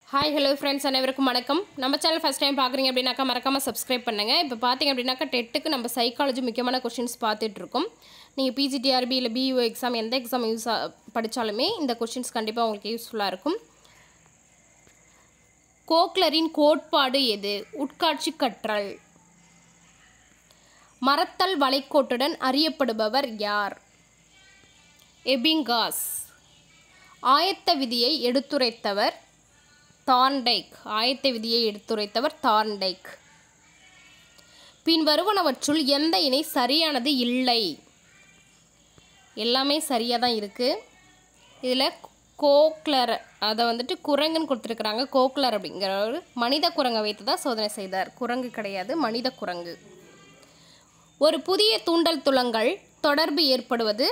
hi hello friends அனைவருக்கும் வணக்கம் நம்ம சேனல் ஃபஸ்ட் டைம் பார்க்குறீங்க அப்படின்னாக்கா மறக்காமல் சப்ஸ்கிரைப் பண்ணுங்கள் இப்போ பார்த்தீங்க அப்படின்னாக்கா டெட்டுக்கு நம்ம சைக்காலஜி முக்கியமான கொஷின்ஸ் பார்த்துட்ருக்கோம் நீங்கள் பிஜிடிஆர்பி இல்லை பியூ எக்ஸாம் எந்த எக்ஸாம் யூஸ் படித்தாலுமே இந்த கொஷின்ஸ் கண்டிப்பாக உங்களுக்கு யூஸ்ஃபுல்லாக இருக்கும் கோக்லரின் கோட்பாடு எது உட்காட்சி கற்றல் மரத்தல் வளைக்கோட்டுடன் அறியப்படுபவர் யார் எபிங்காஸ் ஆயத்த விதியை எடுத்துரைத்தவர் தார்ன்டைக் ஆயத்த விதியை எடுத்துரைத்தவர் தார்ன்டைக் பின் வருவனவற்றுள் எந்த இணை சரியானது இல்லை எல்லாமே சரியாக தான் இருக்குது இதில் கோக்லர் அதை வந்துட்டு குரங்குன்னு கொடுத்துருக்குறாங்க கோக்லர் அப்படிங்கிறவர் மனித குரங்கை வைத்து தான் சோதனை செய்தார் குரங்கு கிடையாது மனித குரங்கு ஒரு புதிய தூண்டல் துலங்கள் தொடர்பு ஏற்படுவது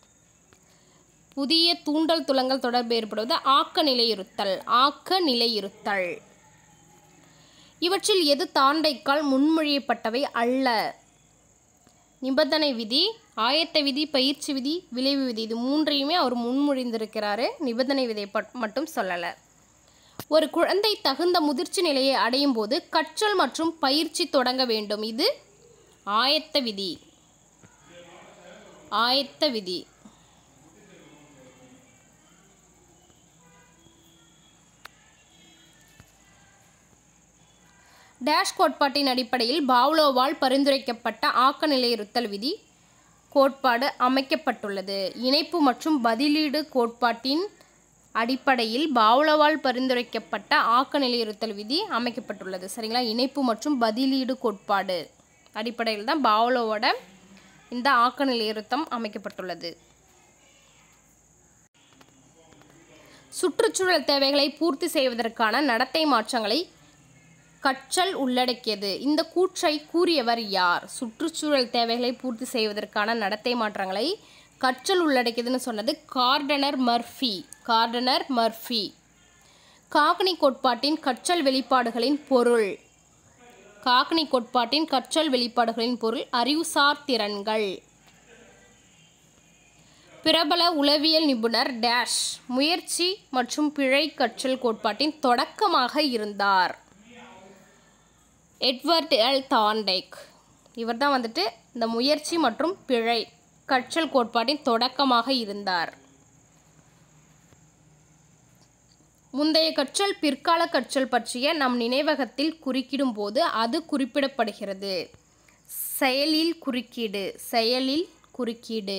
புதிய தூண்டல் துலங்கள் தொடர்பு ஏற்படுவது ஆக்க நிலையுறுத்தல் ஆக்க நிலையுறுத்தல் இவற்றில் எது தாண்டைக்கால் முன்மொழியப்பட்டவை அல்ல நிபந்தனை விதி ஆயத்த விதி பயிற்சி விதி விளைவு விதி இது மூன்றையுமே அவர் முன்மொழிந்திருக்கிறாரு நிபந்தனை விதியை பட்- மட்டும் சொல்லலை ஒரு குழந்தை தகுந்த முதிர்ச்சி நிலையை அடையும் போது கற்றல் மற்றும் பயிற்சி தொடங்க வேண்டும் இது ஆயத்த விதி ஆயத்த விதி டேஷ் கோட்பாட்டின் அடிப்படையில் பாவ்லோவால் பரிந்துரைக்கப்பட்ட ஆக்க நிலையிருத்தல் விதி கோட்பாடு அமைக்கப்பட்டுள்ளது இணைப்பு மற்றும் பதிலீடு கோட்பாட்டின் அடிப்படையில் பாவ்லோவால் பரிந்துரைக்கப்பட்ட ஆக்க நிலையிருத்தல் விதி அமைக்கப்பட்டுள்ளது சரிங்களா இணைப்பு மற்றும் பதிலீடு கோட்பாடு அடிப்படையில் தான் பாவ்லோவோட இந்த ஆக்க நிலையிருத்தம் அமைக்கப்பட்டுள்ளது சுற்றுச்சூழல் தேவைகளை பூர்த்தி செய்வதற்கான நடத்தை மாற்றங்களை கற்றல் உள்ளடக்கியது இந்த கூற்றை கூறியவர் யார் சுற்றுச்சூழல் தேவைகளை பூர்த்தி செய்வதற்கான நடத்தை மாற்றங்களை கற்றல் உள்ளடக்கியதுன்னு சொன்னது Gardner Murphy Gardner Murphy Gagne கோட்பாட்டின் கற்றல் வெளிப்பாடுகளின் பொருள் காக்னி கோட்பாட்டின் கற்றல் வெளிப்பாடுகளின் பொருள் அறிவுசார் திறன்கள் பிரபல உளவியல் நிபுணர் டேஷ் முயற்சி மற்றும் பிழை கற்றல் கோட்பாட்டின் தொடக்கமாக இருந்தார் எட்வர்ட் எல் தார்ன்டைக் இவர் தான் வந்துட்டு இந்த முயற்சி மற்றும் பிழை கற்றல் கோட்பாட்டின் தொடக்கமாக இருந்தார் முந்தைய கற்றல் பிற்கால கற்றல் பற்றிய நம் நினைவகத்தில் குறிக்கிடும் போது அது குறிப்பிடப்படுகிறது செயலில் குறுக்கீடு செயலில் குறுக்கீடு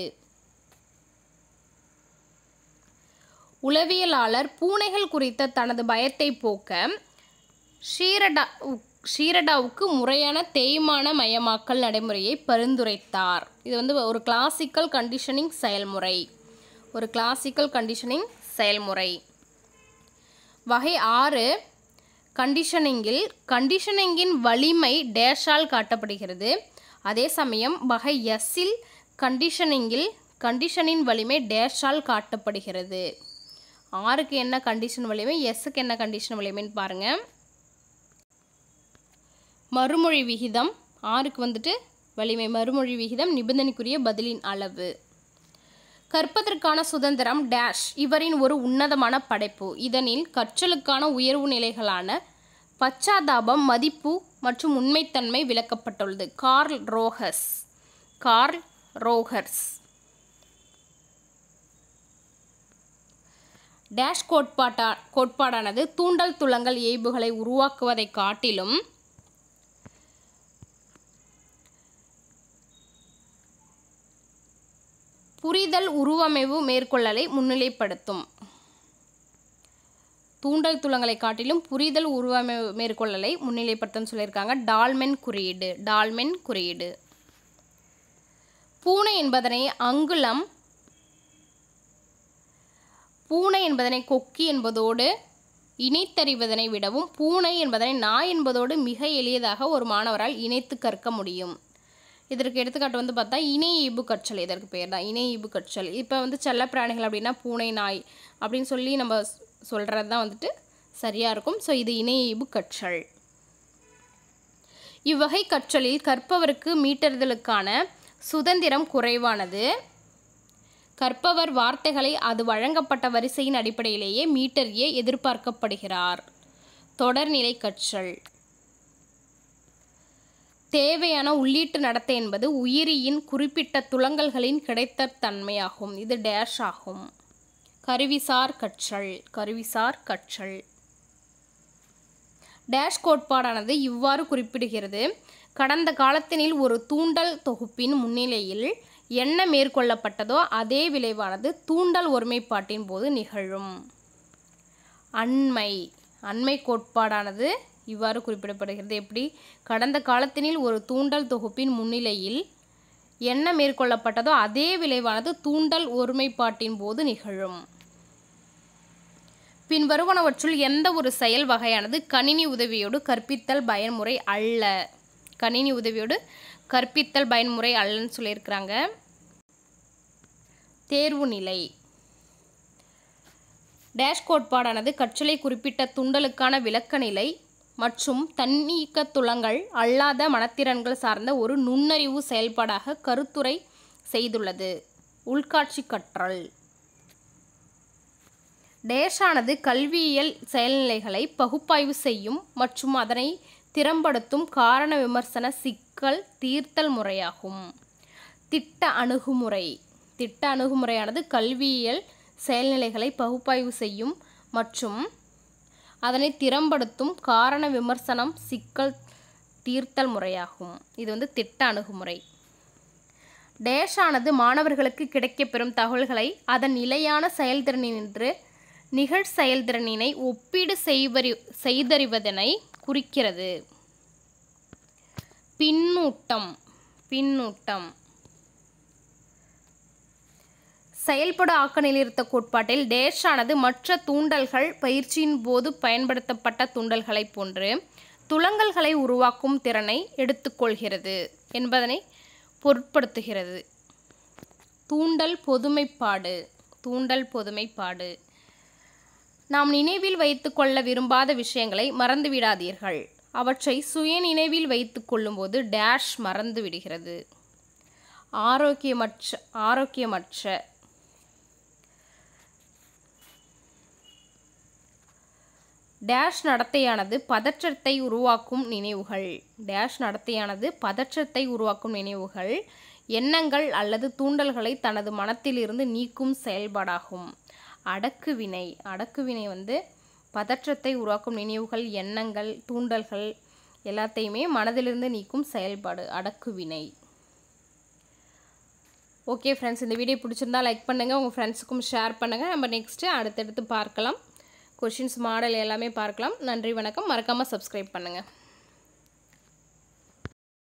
உளவியலாளர் பூனைகள் குறித்த தனது பயத்தை போக்க ஷீரடா ஷீரடாவுக்கு முறையான தேய்மான மயமாக்கல் நடைமுறையை பரிந்துரைத்தார் இது வந்து ஒரு கிளாசிக்கல் கண்டிஷனிங் செயல்முறை ஒரு கிளாசிக்கல் கண்டிஷனிங் செயல்முறை வகை ஆறு கண்டிஷனிங்கில் கண்டிஷனிங்கின் வலிமை டேஷால் காட்டப்படுகிறது அதே சமயம் வகை எஸ்ஸில் கண்டிஷனிங்கில் கண்டிஷனின் வலிமை டேஷால் காட்டப்படுகிறது ஆறுக்கு என்ன கண்டிஷன் வலிமை எஸ்ஸுக்கு என்ன கண்டிஷன் வலிமைன்னு பாருங்கள் மறுமொழி விகிதம் ஆறுக்கு வந்துட்டு வலிமை மறுமொழி விகிதம் நிபந்தனைக்குரிய பதிலின் அளவு கற்பதற்கான சுதந்திரம் டேஷ் இவரின் ஒரு உன்னதமான படைப்பு இதனில் கற்றலுக்கான உயர்வு நிலைகளான பச்சாதாபம் மதிப்பு மற்றும் உண்மைத்தன்மை விளக்கப்பட்டுள்ளது Carl Rogers Carl Rogers dash கோட்பாட்டா கோட்பாடானது தூண்டல் துலங்கல் இயல்புகளை உருவாக்குவதை காட்டிலும் புரிதல் உருவமைவு மேற்கொள்ளலை முன்னிலைப்படுத்தும் தூண்டல் துலங்களை காட்டிலும் புரிதல் உருவமைவு மேற்கொள்ளலை முன்னிலைப்படுத்தும் சொல்லியிருக்காங்க டால்மென் குறியீடு டால்மென் குறியீடு பூனை என்பதனை அங்குலம் பூனை என்பதனை கொக்கி என்பதோடு இணைத்தறிவதனை விடவும் பூனை என்பதனை நாய் என்பதோடு மிக எளியதாக ஒரு மாணவரால் இணைத்து கற்க முடியும் இதற்கு எடுத்துக்காட்டு வந்து பார்த்தா இணை ஈபு கற்றல் இதற்கு பேர் தான் இணை ஈபு கற்றல் இப்போ வந்து செல்லப்பிராணிகள் அப்படின்னா பூனை நாய் அப்படின்னு சொல்லி நம்ம சொல்கிறது தான் வந்துட்டு சரியாக இருக்கும் ஸோ இது இணை ஈபு கற்றல் இவ்வகை கற்றலில் கற்பவருக்கு மீட்டறுதலுக்கான சுதந்திரம் குறைவானது கற்பவர் வார்த்தைகளை அது வழங்கப்பட்ட வரிசையின் அடிப்படையிலேயே மீட்டறிய எதிர்பார்க்கப்படுகிறார் தொடர்நிலை கற்றல் தேவையான உள்ளீட்டு நடத்தை என்பது உயிரியின் குறிப்பிட்ட துலங்கல்களின் கிடைத்த தன்மையாகும் இது டேஷ் ஆகும் கருவிசார் கற்றல் கருவிசார் கற்றல் டேஷ் கோட்பாடானது இவ்வாறு குறிப்பிடுகிறது கடந்த காலத்தினில் ஒரு தூண்டல் தொகுப்பின் முன்னிலையில் என்ன மேற்கொள்ளப்பட்டதோ அதே விளைவானது தூண்டல் ஒருமைப்பாட்டின் போது நிகழும் அண்மை அண்மை கோட்பாடானது இவ்வாறு குறிப்பிடப்படுகிறது எப்படி கடந்த காலத்தினில் ஒரு தூண்டல் தொகுப்பின் முன்னிலையில் என்ன மேற்கொள்ளப்பட்டதோ அதே விளைவானது தூண்டல் ஒருமைப்பாட்டின் போது நிகழும் பின்வருவனவற்றுள் எந்த ஒரு செயல் வகையானது கணினி உதவியோடு கற்பித்தல் பயன்முறை அல்ல கணினி உதவியோடு கற்பித்தல் பயன்முறை அல்லன்னு சொல்லியிருக்கிறாங்க தேர்வு நிலை டேஷ் கோட்பாடானது கற்றலை குறிப்பிட்ட துண்டலுக்கான விளக்க நிலை மற்றும் தன்னியக்க துலங்கள் அல்லாத மனத்திறன்கள் சார்ந்த ஒரு நுண்ணறிவு செயல்பாடாக கருத்துரை செய்துள்ளது உள்காட்சி கற்றல் டேஷானது கல்வியியல் செயல்நிலைகளை பகுப்பாய்வு செய்யும் மற்றும் அதனை திறம்படுத்தும் காரண விமர்சன சிக்கல் தீர்த்தல் முறையாகும் திட்ட அணுகுமுறை திட்ட அணுகுமுறையானது கல்வியியல் செயல்நிலைகளை பகுப்பாய்வு செய்யும் மற்றும் அதனை திறம்படுத்தும் காரண விமர்சனம் சிக்கல் தீர்த்தல் முறையாகும் இது வந்து திட்ட அணுகுமுறை டேஷானது மாணவர்களுக்கு கிடைக்கப்பெறும் தகவல்களை அதன் நிலையான செயல்திறனின்று நிகழ் செயல்திறனினை ஒப்பீடு செய்வறி செய்தறிவதனை குறிக்கிறது பின்னூட்டம் பின்னூட்டம் செயல்படு ஆக்க நிலைநிறுத்த கோட்பாட்டில் டேஷானது மற்ற தூண்டல்கள் பயிற்சியின் போது பயன்படுத்தப்பட்ட தூண்டல்களைப் போன்று துலங்கல்களை உருவாக்கும் திறனை எடுத்துக்கொள்கிறது என்பதனை பொருட்படுத்துகிறது தூண்டல் பொதுமைப்பாடு தூண்டல் பொதுமைப்பாடு நாம் நினைவில் வைத்துக்கொள்ள விரும்பாத விஷயங்களை மறந்துவிடாதீர்கள் அவற்றை சுய நினைவில் வைத்து கொள்ளும்போது டேஷ் மறந்து விடுகிறது ஆரோக்கியமற்ற ஆரோக்கியமற்ற டேஷ் நடத்தையானது பதற்றத்தை உருவாக்கும் நினைவுகள் டேஷ் நடத்தையானது பதற்றத்தை உருவாக்கும் நினைவுகள் எண்ணங்கள் அல்லது தூண்டல்களை தனது மனத்திலிருந்து நீக்கும் செயல்பாடாகும் அடக்குவினை அடக்குவினை வந்து பதற்றத்தை உருவாக்கும் நினைவுகள் எண்ணங்கள் தூண்டல்கள் எல்லாத்தையுமே மனதிலிருந்து நீக்கும் செயல்பாடு அடக்குவினை ஓகே ஃப்ரெண்ட்ஸ் இந்த வீடியோ பிடிச்சிருந்தா லைக் பண்ணுங்கள் உங்கள் ஃப்ரெண்ட்ஸுக்கும் ஷேர் பண்ணுங்கள் நம்ம நெக்ஸ்ட்டு அடுத்தடுத்து பார்க்கலாம் கொஷின்ஸ் மாடல் எல்லாமே பார்க்கலாம் நன்றி வணக்கம் மறக்காமல் சப்ஸ்கிரைப் பண்ணுங்கள்